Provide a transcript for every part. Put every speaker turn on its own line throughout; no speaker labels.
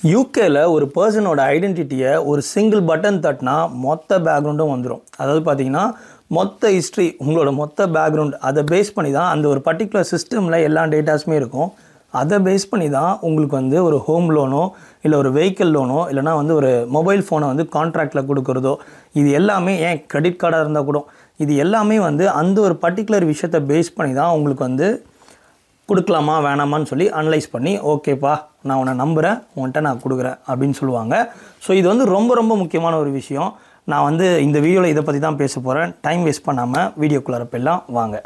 யூகேல ஒரு பர்சனோட ஐடென்டிட்டியை ஒரு சிங்கிள் பட்டன் தட்டினா மொத்த பேக்ரவுண்டும் வந்துடும் அதாவது பார்த்தீங்கன்னா மொத்த ஹிஸ்ட்ரி உங்களோட மொத்த பேக்ரவுண்ட் அதை பேஸ் பண்ணி தான் அந்த ஒரு பர்டிகுலர் சிஸ்டமில் எல்லா டேட்டாஸுமே இருக்கும் அதை பேஸ் பண்ணி தான் உங்களுக்கு வந்து ஒரு ஹோம் லோனோ இல்லை ஒரு வெஹிக்கிள் லோனோ இல்லைனா வந்து ஒரு மொபைல் ஃபோனை வந்து கான்ட்ராக்டில் கொடுக்குறதோ இது எல்லாமே ஏன் கிரெடிட் கார்டாக இருந்தால் கூட இது எல்லாமே வந்து அந்த ஒரு பர்டிகுலர் விஷயத்தை பேஸ் பண்ணி தான் உங்களுக்கு வந்து கொடுக்கலாமா வேணாமான்னு சொல்லி அனலைஸ் பண்ணி ஓகேப்பா நான் உன்னை நம்புகிறேன் உன்கிட்ட நான் கொடுக்குறேன் அப்படின்னு சொல்லுவாங்க ஸோ இது வந்து ரொம்ப ரொம்ப முக்கியமான ஒரு விஷயம் நான் வந்து இந்த வீடியோவில் இதை பற்றி தான் பேச போகிறேன் டைம் வேஸ்ட் பண்ணாமல் வீடியோக்குள்ளார போயெல்லாம் வாங்க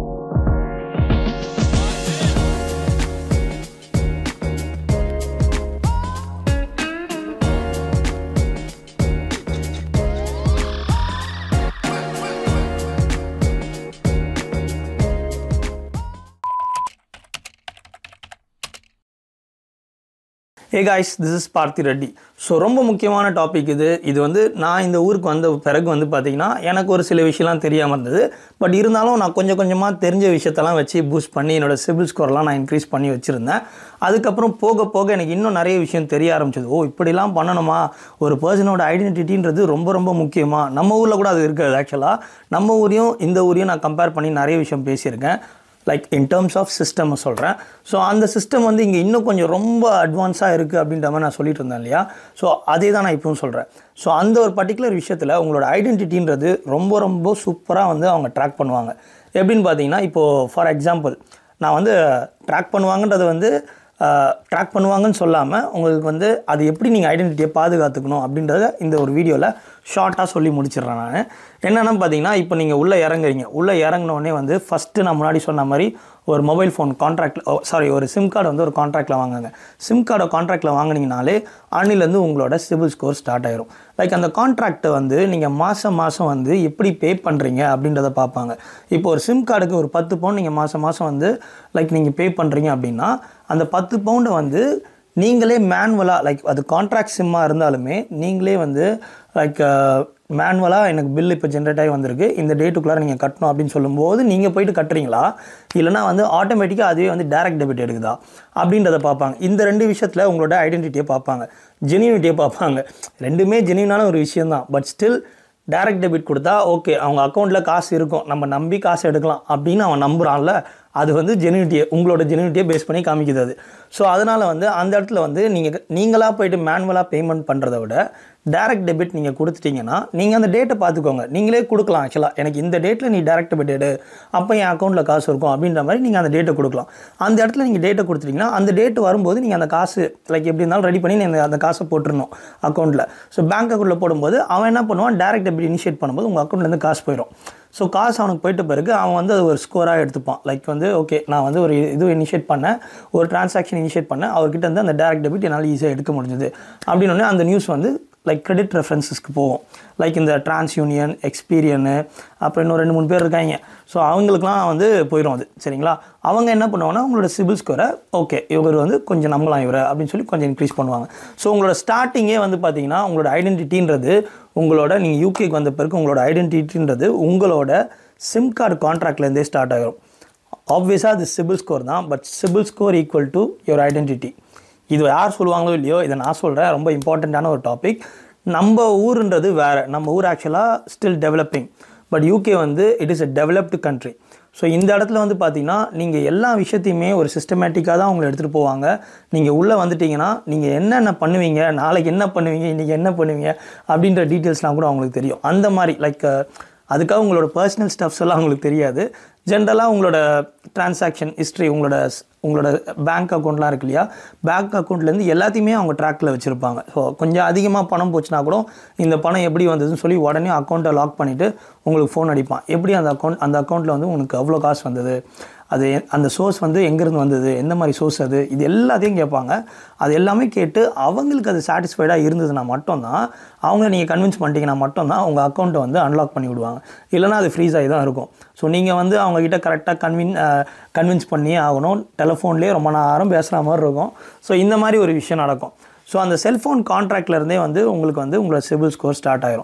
ஏ காய்ஸ் திஸ் இஸ் பார்த்தி ரெட்டி ஸோ ரொம்ப முக்கியமான டாபிக் இது இது வந்து நான் இந்த ஊருக்கு வந்த பிறகு வந்து பார்த்திங்கன்னா எனக்கு ஒரு சில விஷயம்லாம் தெரியாமல் இருந்தது பட் இருந்தாலும் நான் கொஞ்சம் கொஞ்சமாக தெரிஞ்ச விஷயத்தெல்லாம் வச்சு பூஸ்ட் பண்ணி என்னோடய சிபில் ஸ்கோர்லாம் நான் இன்க்ரீஸ் பண்ணி வச்சுருந்தேன் அதுக்கப்புறம் போக போக எனக்கு இன்னும் நிறைய விஷயம் தெரிய ஆரம்பிச்சது ஓ இப்படிலாம் பண்ணணுமா ஒரு பர்சனோட ஐடென்டிட்டின்றது ரொம்ப ரொம்ப முக்கியமாக நம்ம ஊரில் கூட அது இருக்காது ஆக்சுவலாக நம்ம ஊரையும் இந்த ஊரையும் நான் கம்பேர் பண்ணி நிறைய விஷயம் பேசியிருக்கேன் like in terms of system சொல்கிறேன் ஸோ அந்த சிஸ்டம் வந்து இங்கே இன்னும் கொஞ்சம் ரொம்ப அட்வான்ஸாக இருக்குது அப்படின்ற மாதிரி நான் சொல்லிட்டு இருந்தேன் இல்லையா ஸோ அதே தான் நான் இப்பவும் சொல்கிறேன் ஸோ அந்த ஒரு பர்டிகுலர் விஷயத்தில் உங்களோட ஐடென்டிட்டின்றது ரொம்ப ரொம்ப சூப்பராக வந்து அவங்க ட்ராக் பண்ணுவாங்க எப்படின்னு பார்த்தீங்கன்னா இப்போது ஃபார் எக்ஸாம்பிள் நான் வந்து ட்ராக் பண்ணுவாங்கன்றது வந்து ட்ராக் பண்ணுவாங்கன்னு சொல்லாமல் உங்களுக்கு வந்து அது எப்படி நீங்கள் ஐடென்டிட்டியை பாதுகாத்துக்கணும் அப்படின்றத இந்த ஒரு வீடியோவில் ஷார்ட்டாக சொல்லி முடிச்சிடுறேன் நான் என்னென்னு பார்த்தீங்கன்னா இப்போ நீங்கள் உள்ளே இறங்குறீங்க உள்ளே இறங்கினோடனே வந்து ஃபஸ்ட்டு நான் முன்னாடி சொன்ன மாதிரி ஒரு மொபைல் ஃபோன் கான்ட்ராக்ட் சாரி ஒரு சிம் கார்டு வந்து ஒரு கான்ட்ராக்டில் வாங்குங்க சிம் கார்டை கான்ட்ராக்டில் வாங்கினீங்கனாலே அன்னிலேருந்து உங்களோட சிபில் ஸ்கோர் ஸ்டார்ட் ஆயிரும் லைக் அந்த கான்ட்ராக்டை வந்து நீங்கள் மாதம் மாதம் வந்து எப்படி பே பண்ணுறீங்க அப்படின்றத பார்ப்பாங்க இப்போ ஒரு சிம் கார்டுக்கு ஒரு பத்து பவுண்ட் நீங்கள் மாதம் மாதம் வந்து லைக் நீங்கள் பே பண்ணுறீங்க அப்படின்னா அந்த பத்து பவுண்டை வந்து நீங்களே மேனுவலாக லைக் அது கான்ட்ராக்ட் சிம்மாக இருந்தாலுமே நீங்களே வந்து லைக் மேனுவலாக எனக்கு பில் இப்போ ஜென்ரேட் ஆகி வந்திருக்கு இந்த டேட்டுக்குள்ளார நீங்கள் கட்டணும் அப்படின்னு சொல்லும்போது நீங்கள் போயிட்டு கட்டுறீங்களா இல்லைனா வந்து ஆட்டோமேட்டிக்காக அதுவே வந்து டேரக்ட் டெபிட் எடுக்குதா அப்படின்றத பார்ப்பாங்க இந்த ரெண்டு விஷயத்தில் உங்களோட ஐடென்டிட்டியை பார்ப்பாங்க ஜெனியூனிட்டியை பார்ப்பாங்க ரெண்டுமே ஜெனியூனான ஒரு விஷயந்தான் பட் ஸ்டில் டேரக்ட் டெபிட் கொடுத்தா ஓகே அவங்க அக்கௌண்ட்டில் காசு இருக்கும் நம்ம நம்பி காசு எடுக்கலாம் அப்படின்னு அவன் நம்புகிறான்ல அது வந்து ஜெனியூனிட்டியை உங்களோட ஜெனியூனிட்டியை பேஸ் பண்ணி காமிக்குது அது ஸோ அதனால் வந்து அந்த இடத்துல வந்து நீங்கள் நீங்களாக போயிட்டு மேனுவலாக பேமெண்ட் பண்ணுறத விட டேரக்ட் டெபிட் நீங்கள் கொடுத்துட்டீங்கன்னா நீங்கள் அந்த டேட்டை பார்த்துக்கோங்க நீங்களே கொடுக்கலாம் ஆக்சுவலாக எனக்கு இந்த டேட்டில் நீ டேரக்ட் டெபிட் எடு அப்போ என் அக்கௌண்ட்டில் காசு இருக்கும் அப்படின்ற மாதிரி நீங்கள் அந்த டேட்டை கொடுக்கலாம் அந்த இடத்துல நீங்கள் டேட்டை கொடுத்துட்டீங்கன்னா அந்த டேட்டு வரும்போது நீங்கள் அந்த காசு லைக் எப்படி இருந்தாலும் ரெடி பண்ணி நீங்கள் அந்த காசை போட்டுருணும் அக்கௌண்ட்டில் ஸோ பேங்க் அக்கௌண்ட்டில் போடும்போது அவன் என்ன பண்ணுவான் டேரக்ட் டெபிட் இனிஷியேட் பண்ணும்போது உங்கள் அக்கௌண்ட்லேருந்து காசு போயிடும் ஸோ காசு அவனுக்கு போயிட்ட பிறகு அவன் வந்து அது ஒரு ஸ்கோராக எடுத்துப்பான் லைக் வந்து ஓகே நான் வந்து ஒரு இது இனிஷியேட் பண்ணேன் ஒரு டிரான்சாக்ஷன் இனிஷியேட் பண்ணேன் அவர்கிட்ட வந்து அந்த டேரக்ட் டெபிட் என்னால் ஈஸியாக எடுக்க முடிஞ்சது அப்படின்னு அந்த நியூஸ் வந்து லைக் கிரெடிட் ரெஃபரன்சஸ்க்கு போவோம் லைக் இந்த டிரான்ஸ் யூனியன் எக்ஸ்பீரியனு அப்புறம் இன்னும் ரெண்டு மூணு பேர் இருக்காங்க ஸோ அவங்களுக்குலாம் வந்து போயிடும் அது சரிங்களா அவங்க என்ன பண்ணுவாங்கன்னா உங்களோட சிபில் ஸ்கோரை ஓகே இவர் வந்து கொஞ்சம் நம்பலாம் இவரை அப்படின்னு சொல்லி கொஞ்சம் இன்க்ரீஸ் பண்ணுவாங்க ஸோ உங்களோட ஸ்டார்டிங்கே வந்து பார்த்தீங்கன்னா உங்களோட ஐடென்டிட்டின்றது உங்களோட நீங்கள் யூகேக்கு வந்த பிறகு உங்களோட ஐடென்டிட்டின்றது உங்களோட சிம் கார்டு கான்ட்ராக்ட்லேருந்தே ஸ்டார்ட் ஆகிரும் ஆப்வியஸாக அது சிபில் ஸ்கோர் தான் but CIBIL score equal to your identity இது யார் சொல்லுவாங்களோ இல்லையோ இதை நான் சொல்கிறேன் ரொம்ப இம்பார்ட்டண்ட்டான ஒரு டாபிக் நம்ம ஊருன்றது வேறு நம்ம ஊர் ஆக்சுவலாக ஸ்டில் டெவலப்பிங் பட் யூகே வந்து it is a developed country so இந்த இடத்துல வந்து பார்த்தீங்கன்னா நீங்கள் எல்லா விஷயத்தையுமே ஒரு சிஸ்டமேட்டிக்காக தான் உங்களை எடுத்துகிட்டு போவாங்க நீங்கள் உள்ளே வந்துட்டீங்கன்னா நீங்கள் என்னென்ன பண்ணுவீங்க நாளைக்கு என்ன பண்ணுவீங்க இன்றைக்கி என்ன பண்ணுவீங்க அப்படின்ற டீட்டெயில்ஸ்லாம் கூட அவங்களுக்கு தெரியும் அந்த மாதிரி லைக் அதுக்காக உங்களோட பர்சனல் ஸ்டப்ஸ் எல்லாம் அவங்களுக்கு தெரியாது ஜென்ரலாக உங்களோட டிரான்சாக்ஷன் ஹிஸ்ட்ரி உங்களோட உங்களோட பேங்க் அக்கௌண்ட்லாம் இருக்கு இல்லையா பேங்க் அக்கௌண்ட்லேருந்து எல்லாத்தையுமே அவங்க ட்ராக்கில் வச்சுருப்பாங்க ஸோ கொஞ்சம் அதிகமாக பணம் போச்சுன்னா கூட இந்த பணம் எப்படி வந்ததுன்னு சொல்லி உடனே அக்கௌண்ட்டை லாக் பண்ணிவிட்டு உங்களுக்கு ஃபோன் அடிப்பான் எப்படி அந்த அக்கௌண்ட் அந்த அக்கௌண்ட்டில் வந்து உங்களுக்கு அவ்வளோ காசு வந்தது அது அந்த சோர்ஸ் வந்து எங்கேருந்து வந்தது எந்த மாதிரி சோர்ஸ் அது இது எல்லாத்தையும் கேட்பாங்க அது எல்லாமே கேட்டு அவங்களுக்கு அது சாட்டிஸ்ஃபைடாக இருந்ததுன்னா மட்டும்தான் அவங்க நீங்கள் கன்வின்ஸ் பண்ணிட்டீங்கன்னா மட்டும்தான் உங்கள் அக்கௌண்ட்டை வந்து அன்லாக் பண்ணி விடுவாங்க இல்லைனா அது ஃப்ரீஸ் ஆகி தான் இருக்கும் ஸோ நீங்கள் வந்து அவங்கக்கிட்ட கரெக்டாக கன்வின் கன்வின்ஸ் பண்ணியே ஆகணும் டெலிஃபோன்லேயே ரொம்ப நேரம் பேசுகிற மாதிரி இருக்கும் ஸோ இந்த மாதிரி ஒரு விஷயம் நடக்கும் ஸோ அந்த செல்ஃபோன் கான்ட்ராக்ட்லேருந்தே வந்து உங்களுக்கு வந்து உங்களோட சிபில் ஸ்கோர் ஸ்டார்ட் ஆயிரும்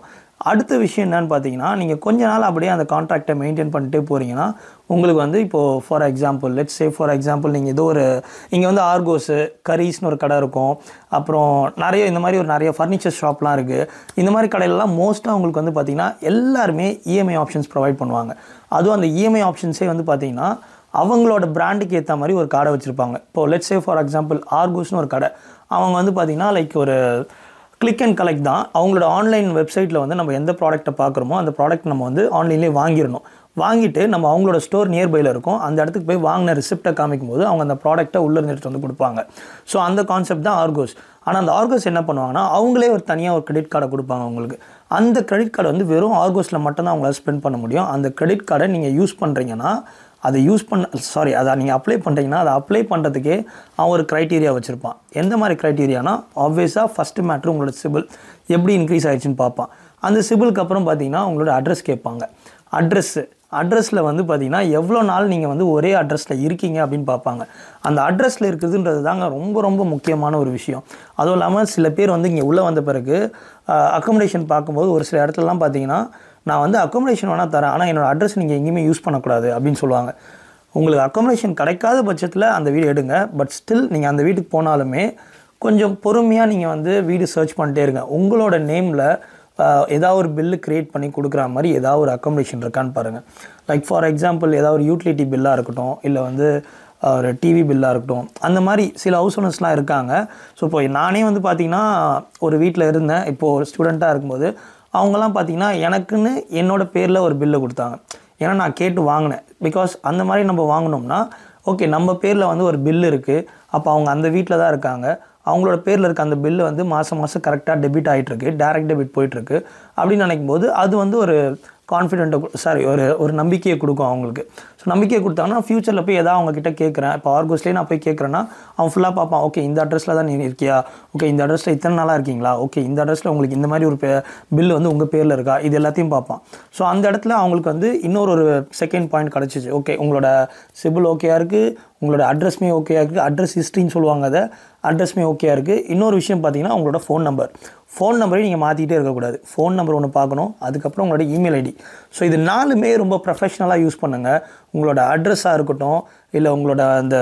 அடுத்த விஷயம் என்னன்னு பார்த்தீங்கன்னா நீங்கள் கொஞ்ச நாள் அப்படியே அந்த கான்ட்ராக்டை மெயின்டைன் பண்ணிட்டே போகிறீங்கன்னா உங்களுக்கு வந்து இப்போது for example let's say for example நீங்கள் ஏதோ ஒரு இங்கே வந்து ஆர்கோஸு கரீஸ்னு ஒரு கடை இருக்கும் அப்புறம் நிறைய இந்த மாதிரி ஒரு நிறைய ஃபர்னிச்சர் ஷாப்லாம் இருக்குது இந்த மாதிரி கடையிலலாம் மோஸ்ட்டாக உங்களுக்கு வந்து பார்த்திங்கன்னா எல்லாருமே இஎம்ஐ ஆப்ஷன்ஸ் ப்ரொவைட் பண்ணுவாங்க அதுவும் அந்த இஎம்ஐ ஆப்ஷன்ஸே வந்து பார்த்திங்கன்னா அவங்களோட பிராண்டுக்கு ஏற்ற மாதிரி ஒரு கடை வச்சுருப்பாங்க இப்போ லெட்ஸ் சே ஃபார் எக்ஸாம்பிள் ஆர்கோஸ்னு ஒரு கடை அவங்க வந்து பார்த்திங்கன்னா லைக் ஒரு கிளிக் அண்ட் கலெக்ட் தான் அவங்களோட ஆன்லைன் வெப்சைட்டில் வந்து நம்ம எந்த ப்ராடக்ட்டை பார்க்குறோமோ அந்த ப்ராடக்ட் நம்ம வந்து ஆன்லைன்லேயே வாங்கிடணும் வாங்கிட்டு நம்ம அவங்களோட ஸ்டோர் நியர்பையில் இருக்கும் அந்த இடத்துக்கு போய் வாங்கின ரிசிப்டை காமிக்கும் போது அவங்க அந்த ப்ராடக்ட்டை உள்ளே இருந்துட்டு வந்து கொடுப்பாங்க ஸோ அந்த கான்செப்ட் தான் ஆர்கோஸ் ஆனால் அந்த ஆர்கோஸ் என்ன பண்ணுவாங்கன்னா அவங்களே ஒரு தனியாக ஒரு கிரெடிட் கார்டை கொடுப்பாங்க உங்களுக்கு அந்த கிரெடிட் கார்டு வந்து வெறும் ஆர்கோஸில் மட்டும்தான் அவங்களால ஸ்பெண்ட் பண்ண முடியும் அந்த கிரெடிட் கார்டை நீங்கள் யூஸ் பண்ணுறீங்கன்னா அதை யூஸ் பண்ண சாரி அதை நீங்கள் அப்ளை பண்ணுறீங்கன்னா அதை அப்ளை பண்ணுறதுக்கே அவன் ஒரு க்ரைட்டீரியா வச்சுருப்பான் எந்த மாதிரி க்ரைட்டீரியானா ஆப்வியஸாக ஃபஸ்ட்டு மேட்ரு உங்களோட சிபில் எப்படி இன்க்ரீஸ் ஆயிடுச்சுன்னு பார்ப்பான் அந்த சிபிலுக்கு அப்புறம் பார்த்தீங்கன்னா உங்களோட அட்ரஸ் கேட்பாங்க அட்ரஸ்ஸு அட்ரஸில் வந்து பார்த்தீங்கன்னா எவ்வளோ நாள் நீங்கள் வந்து ஒரே அட்ரஸில் இருக்கீங்க அப்படின்னு பார்ப்பாங்க அந்த அட்ரஸில் இருக்குதுன்றது தாங்க ரொம்ப ரொம்ப முக்கியமான ஒரு விஷயம் அதுவும் இல்லாமல் சில பேர் வந்து இங்கே உள்ளே வந்த பிறகு அக்கமடேஷன் பார்க்கும்போது ஒரு சில இடத்துலலாம் பார்த்தீங்கன்னா நான் வந்து அக்கமடேஷன் வேணால் தரேன் ஆனால் என்னோடய அட்ரஸ் நீங்கள் எங்கேயுமே யூஸ் பண்ணக்கூடாது அப்படின்னு சொல்லுவாங்க உங்களுக்கு அக்கமடேஷன் கிடைக்காத பட்சத்தில் அந்த வீடு எடுங்க பட் ஸ்டில் நீங்கள் அந்த வீட்டுக்கு போனாலுமே கொஞ்சம் பொறுமையாக நீங்கள் வந்து வீடு சர்ச் பண்ணிட்டே இருங்க உங்களோட நேமில் ஏதாவது ஒரு பில்லு க்ரியேட் பண்ணி கொடுக்குற மாதிரி ஏதாவது ஒரு அக்கமடேஷன் இருக்கான்னு பாருங்கள் லைக் ஃபார் எக்ஸாம்பிள் ஏதாவது ஒரு யூட்டிலிட்டி பில்லாக இருக்கட்டும் இல்லை வந்து ஒரு டிவி பில்லாக இருக்கட்டும் அந்த மாதிரி சில ஹவுஸ் ஓனர்ஸ்லாம் இருக்காங்க ஸோ இப்போ நானே வந்து பார்த்திங்கன்னா ஒரு வீட்டில் இருந்தேன் இப்போது ஒரு ஸ்டூடெண்ட்டாக இருக்கும்போது அவங்கெல்லாம் பார்த்தீங்கன்னா எனக்குன்னு என்னோட பேரில் ஒரு பில்லை கொடுத்தாங்க ஏன்னா நான் கேட்டு வாங்கினேன் பிகாஸ் அந்த மாதிரி நம்ம வாங்கினோம்னா ஓகே நம்ம பேரில் வந்து ஒரு பில் இருக்குது அப்போ அவங்க அந்த வீட்டில் தான் இருக்காங்க அவங்களோட பேரில் இருக்க அந்த பில்லு வந்து மாதம் மாதம் கரெக்டாக டெபிட் ஆகிட்டுருக்கு டேரக்ட் டெபிட் போயிட்டுருக்கு அப்படின்னு நினைக்கும் போது அது வந்து ஒரு கான்ஃபிடென்ட்டை சாரி ஒரு ஒரு நம்பிக்கையை கொடுக்கும் அவங்களுக்கு ஸோ நம்பிக்கையை கொடுத்தாங்கன்னா ஃப்யூச்சரில் போய் எதாவது அவங்கக்கிட்ட கேட்குறேன் இப்போ ஆர்கோஸ்லேயே நான் போய் கேட்குறேன்னா அவன் ஃபுல்லாக பார்ப்பான் ஓகே இந்த அட்ரஸில் தான் நீ இருக்கியா ஓகே இந்த அட்ரஸில் இத்தனை நாளாக இருக்கீங்களா ஓகே இந்த அட்ரஸில் உங்களுக்கு இந்த மாதிரி ஒரு பே பில் வந்து உங்கள் பேரில் இருக்கா இது எல்லாத்தையும் பார்ப்பான் ஸோ அந்த இடத்துல அவங்களுக்கு வந்து இன்னொரு ஒரு செகண்ட் பாயிண்ட் கிடச்சிச்சு ஓகே உங்களோட சிபில் ஓகேயா இருக்குது உங்களோட அட்ரஸ்மே ஓகேயா இருக்குது அட்ரஸ் ஹிஸ்ட்ரின்னு சொல்லுவாங்க அதை அட்ரஸ்மே ஓகேயா இருக்குது இன்னொரு விஷயம் பார்த்தீங்கன்னா உங்களோட ஃபோன் நம்பர் ஃபோன் நம்பரையும் நீங்கள் மாற்றிக்கிட்டே இருக்கக்கூடாது ஃபோன் நம்பர் ஒன்று பார்க்கணும் அதுக்கப்புறம் உங்களோட இமெயில் ஐடி ஸோ இது நாலுமே ரொம்ப ப்ரொஃபஷ்னலாக யூஸ் பண்ணுங்கள் உங்களோட அட்ரஸாக இருக்கட்டும் இல்லை உங்களோட அந்த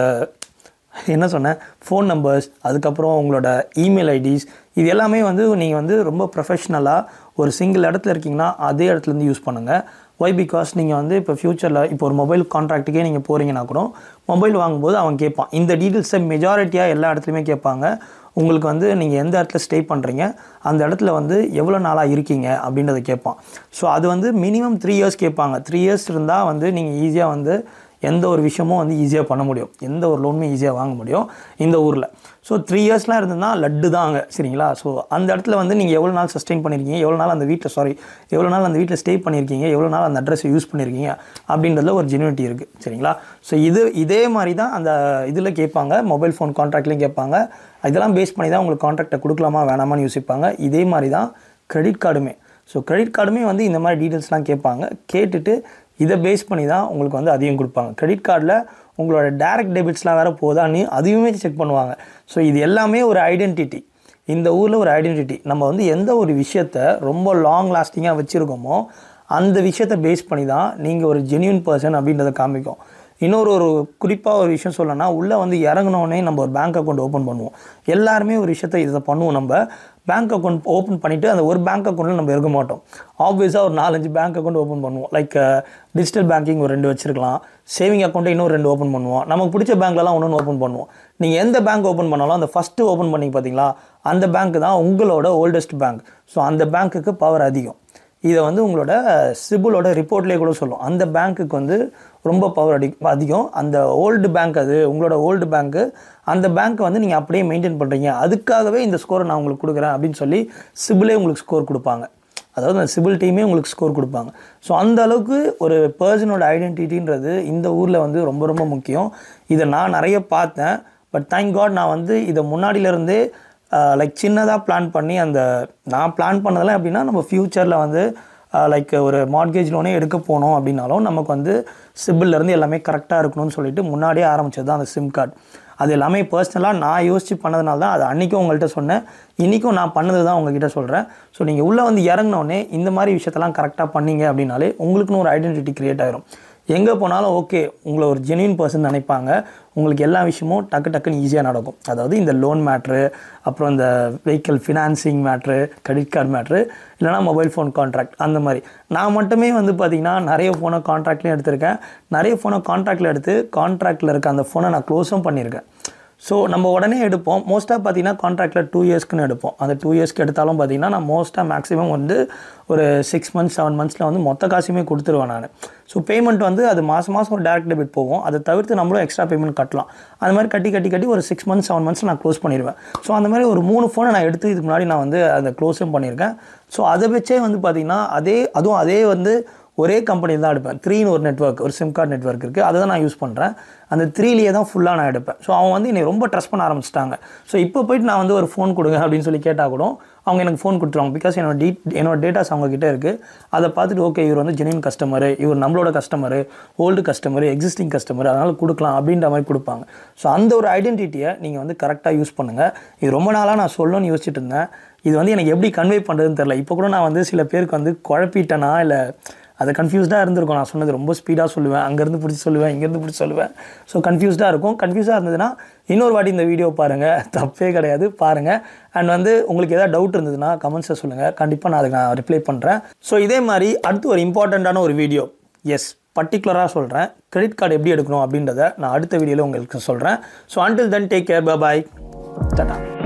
என்ன சொன்னேன் ஃபோன் நம்பர்ஸ் அதுக்கப்புறம் உங்களோட இமெயில் ஐடிஸ் இது எல்லாமே வந்து நீங்கள் வந்து ரொம்ப ப்ரொஃபஷ்னலாக ஒரு சிங்கிள் இடத்துல இருக்கீங்கன்னா அதே இடத்துலேருந்து யூஸ் பண்ணுங்கள் ஒய் பிகாஸ் நீங்கள் வந்து இப்போ ஃப்யூச்சரில் இப்போ ஒரு மொபைல் கான்ட்ராக்ட்டுக்கே நீங்கள் போகிறீங்கன்னா கூட மொபைல் வாங்கும்போது அவன் கேட்பான் இந்த டீட்டெயில்ஸை மெஜாரிட்டியாக எல்லா இடத்துலையுமே கேட்பாங்க உங்களுக்கு வந்து நீங்கள் எந்த இடத்துல ஸ்டே பண்ணுறீங்க அந்த இடத்துல வந்து எவ்வளோ நாளாக இருக்கீங்க அப்படின்றத கேட்பான் ஸோ அது வந்து மினிமம் த்ரீ இயர்ஸ் கேட்பாங்க த்ரீ இயர்ஸ் இருந்தால் வந்து நீங்கள் ஈஸியாக வந்து எந்த ஒரு விஷயமும் வந்து ஈஸியாக பண்ண முடியும் எந்த ஒரு லோனுமே ஈஸியாக வாங்க முடியும் இந்த ஊரில் ஸோ த்ரீ இயர்ஸ்லாம் இருந்ததுன்னா லட்டு தான் அங்கே சரிங்களா ஸோ அந்த இடத்துல வந்து நீங்கள் எவ்வளோ நாள் சஸ்டெயின் பண்ணியிருக்கீங்க எவ்வளோ நாள் அந்த வீட்டில் சாரி எவ்வளோ நாள் அந்த வீட்டில் ஸ்டே பண்ணியிருக்கீங்க எவ்வளோ நாள் அந்த அட்ரஸை யூஸ் பண்ணியிருக்கீங்க அப்படின்றதுல ஒரு ஜெனுவிட்டி இருக்குது சரிங்களா ஸோ இது இதே மாதிரி தான் அந்த இதில் கேட்பாங்க மொபைல் ஃபோன் கான்ட்ராக்ட்லேயும் கேட்பாங்க இதெல்லாம் பேஸ் பண்ணி தான் உங்களுக்கு கான்ட்ராக்டை கொடுக்கலாமா வேணாமான்னு யோசிப்பாங்க இதே மாதிரி தான் கிரெடிட் கார்டுமே ஸோ கிரெடிட் கார்டுமே வந்து இந்த மாதிரி டீட்டெயில்ஸ்லாம் கேட்பாங்க கேட்டுட்டு இதை பேஸ் பண்ணி தான் உங்களுக்கு வந்து அதையும் கொடுப்பாங்க கிரெடிட் கார்டில் உங்களோட டேரக்ட் டெபிட்ஸ்லாம் வேறு போதான்னு அதையுமே செக் பண்ணுவாங்க ஸோ இது எல்லாமே ஒரு ஐடென்டிட்டி இந்த ஊரில் ஒரு ஐடென்டிட்டி நம்ம வந்து எந்த ஒரு விஷயத்த ரொம்ப லாங் லாஸ்டிங்காக வச்சுருக்கோமோ அந்த விஷயத்தை பேஸ் பண்ணி தான் நீங்கள் ஒரு ஜென்யூன் பர்சன் அப்படின்றத காமிக்கும் இன்னொரு ஒரு குறிப்பாக ஒரு விஷயம் சொல்லணும்னா உள்ளே வந்து இறங்கினோடனே நம்ம ஒரு பேங்க் அக்கௌண்ட் ஓப்பன் பண்ணுவோம் எல்லாருமே ஒரு விஷயத்தை இதை பண்ணுவோம் நம்ம பேங்க் அக்கௌண்ட் ஓப்பன் பண்ணிவிட்டு அந்த ஒரு பேங்க் அக்கௌண்ட்டில் நம்ம இருக்க மாட்டோம் ஆப்வியஸாக ஒரு நாலஞ்சு பேங்க் அக்கௌண்ட் ஓப்பன் பண்ணுவோம் லைக் டிஜிட்டல் பேங்கிங் ஒரு ரெண்டு வச்சிருக்கலாம் சேவிங் அக்கௌண்ட்டை இன்னும் ரெண்டு ஓப்பன் பண்ணுவோம் நமக்கு பிடிச்ச பேங்க்லலாம் ஒன்று ஓப்பன் பண்ணுவோம் நீங்கள் எந்த பேங்க் ஓப்பன் பண்ணாலும் அந்த ஃபஸ்ட்டு ஓப்பன் பண்ணி பார்த்தீங்களா அந்த பேங்க் தான் உங்களோட ஓல்டஸ்ட் பேங்க் ஸோ அந்த பேங்க்குக்கு பவர் அதிகம் இதை வந்து உங்களோட சிபிலோட ரிப்போர்ட்லேயே கூட சொல்லும் அந்த பேங்க்குக்கு வந்து ரொம்ப பவர் அடி அதிகம் அந்த ஓல்டு பேங்க் அது உங்களோட ஓல்டு பேங்க்கு அந்த பேங்க்கை வந்து நீங்கள் அப்படியே மெயின்டைன் பண்ணுறீங்க அதுக்காகவே இந்த ஸ்கோரை நான் உங்களுக்கு கொடுக்குறேன் அப்படின்னு சொல்லி சிபிலே உங்களுக்கு ஸ்கோர் கொடுப்பாங்க அதாவது அந்த சிபில் டீமே உங்களுக்கு ஸ்கோர் கொடுப்பாங்க ஸோ அந்த அளவுக்கு ஒரு பர்சனோட ஐடென்டிட்டின்றது இந்த ஊரில் வந்து ரொம்ப ரொம்ப முக்கியம் இதை நான் நிறைய பார்த்தேன் பட் தேங்க் காட் நான் வந்து இதை முன்னாடியிலேருந்தே லைக் சின்னதாக பிளான் பண்ணி அந்த நான் பிளான் பண்ணதெல்லாம் எப்படின்னா நம்ம ஃப்யூச்சரில் வந்து லைக் ஒரு மார்கேஜ் லோனே எடுக்க போனோம் அப்படின்னாலும் நமக்கு வந்து சிபில்லேருந்து எல்லாமே கரெக்டாக இருக்கணும்னு சொல்லிட்டு முன்னாடியே ஆரம்பிச்சது தான் அந்த சிம் கார்டு அது எல்லாமே பர்சனலாக நான் யோசித்து பண்ணதுனால தான் அது அன்றைக்கும் உங்கள்கிட்ட சொன்னேன் இன்றைக்கும் நான் பண்ணது தான் உங்ககிட்ட சொல்கிறேன் ஸோ நீங்கள் உள்ளே வந்து இறங்கினோடனே இந்த மாதிரி விஷயத்தெல்லாம் கரெக்டாக பண்ணீங்க அப்படின்னாலே உங்களுக்குன்னு ஒரு ஐடென்டிட்டி க்ரியேட் ஆகிரும் எங்கே போனாலும் ஓகே உங்களை ஒரு ஜென்யூன் பர்சன் நினைப்பாங்க உங்களுக்கு எல்லா விஷயமும் டக்கு டக்குன்னு ஈஸியாக நடக்கும் அதாவது இந்த லோன் மேட்ரு அப்புறம் இந்த vehicle financing matter credit card matter இல்லைனா மொபைல் ஃபோன் கான்ட்ராக்ட் அந்த மாதிரி நான் மட்டுமே வந்து பார்த்திங்கன்னா நிறைய ஃபோனை கான்ட்ராக்ட்லேயும் எடுத்திருக்கேன் நிறைய ஃபோனை கான்ட்ராக்டில் எடுத்து கான்ட்ராக்டில் இருக்க அந்த ஃபோனை நான் க்ளோஸும் பண்ணியிருக்கேன் ஸோ நம்ம உடனே எடுப்போம் மோஸ்ட்டாக பார்த்தீங்கன்னா கான்ட்ராக்டில் டூ இயர்ஸ்க்குன்னு எடுப்போம் அந்த டூ இயர்ஸ்க்கு எடுத்தாலும் பார்த்தீங்கன்னா நான் மோஸ்ட்டாக மேக்ஸிமம் வந்து ஒரு சிக்ஸ் மந்த்ஸ் செவன் மந்த்ஸில் வந்து மொத்த காசுமே கொடுத்துருவேன் நான் ஸோ பேமெண்ட் வந்து அது மாதம் மாதம் ஒரு டேரக்ட் டெபிட் போகும் அதை தவிர்த்து நம்மளும் எக்ஸ்ட்ரா பேமெண்ட் கட்டலாம் அந்த மாதிரி கட்டி கட்டி கட்டி ஒரு சிக்ஸ் மந்த்ஸ் செவன் மந்த்ஸ் நான் க்ளோஸ் பண்ணிடுவேன் ஸோ அந்த மாதிரி ஒரு மூணு ஃபோனை நான் எடுத்து இதுக்கு முன்னாடி நான் வந்து அதை க்ளோஸும் பண்ணியிருக்கேன் ஸோ அதை வச்சே வந்து பார்த்திங்கன்னா அதே அதுவும் அதே வந்து ஒரே கம்பெனியில் தான் எடுப்பேன் த்ரீன்னு ஒரு நெட்ஒர்க் ஒரு சிம் கார்டு நெட்ஒர்க் இருக்குது அதை தான் நான் யூஸ் பண்ணுறேன் அந்த த்ரீலேயே தான் ஃபுல்லாக நான் எடுப்பேன் ஸோ அவங்க வந்து என்னை ரொம்ப ட்ரஸ்ட் பண்ண ஆரம்பிச்சிட்டாங்க ஸோ இப்போ போயிட்டு நான் வந்து ஒரு ஃபோன் கொடுங்க அப்படின்னு சொல்லி கேட்டால் கூட அவங்க எனக்கு ஃபோன் கொடுத்துருவாங்க பிகாஸ் என்னோட டீ என்னோட டேட்டாஸ் அவங்கக்கிட்ட இருக்குது அதை பார்த்துட்டு ஓகே இவர் வந்து ஜெனியூன் கஸ்டமரு இவர் நம்மளோட customer old customer existing customer அதனால் கொடுக்கலாம் அப்படின்ற மாதிரி கொடுப்பாங்க ஸோ அந்த ஒரு ஐடென்டிட்டியை நீங்கள் வந்து கரெக்டாக யூஸ் பண்ணுங்கள் இது ரொம்ப நாளாக நான் சொல்லணும்னு யோசிச்சுட்டு இருந்தேன் இது வந்து எனக்கு எப்படி கன்வே பண்ணுறதுன்னு தெரில இப்போ கூட நான் வந்து சில பேருக்கு வந்து குழப்பிட்டேனா இல்லை அது கன்ஃபியூஸ்டாக இருந்திருக்கும் நான் சொன்னது ரொம்ப ஸ்பீடாக சொல்லுவேன் அங்கேருந்து பிடிச்சி சொல்லுவேன் இங்கேருந்து பிடிச்சி சொல்லுவேன் ஸோ கன்ஃபியூஸ்டாக இருக்கும் கன்ஃபியூஸாக இருந்ததுன்னா இன்னொரு வாட்டி இந்த வீடியோ பாருங்கள் தப்பே கிடையாது பாருங்கள் அண்ட் வந்து உங்களுக்கு ஏதாவது டவுட் இருந்ததுன்னா கமெண்ட்ஸை சொல்லுங்கள் கண்டிப்பாக நான் அதுக்கு நான் ரிப்ளை பண்ணுறேன் ஸோ இதே மாதிரி அடுத்து ஒரு இம்பார்ட்டண்ட்டான ஒரு வீடியோ எஸ் பர்டிகுலராக சொல்கிறேன் கிரெடிட் கார்டு எப்படி எடுக்கணும் அப்படின்றத நான் அடுத்த வீடியோவில் உங்களுக்கு சொல்கிறேன் so until then take care bye Tata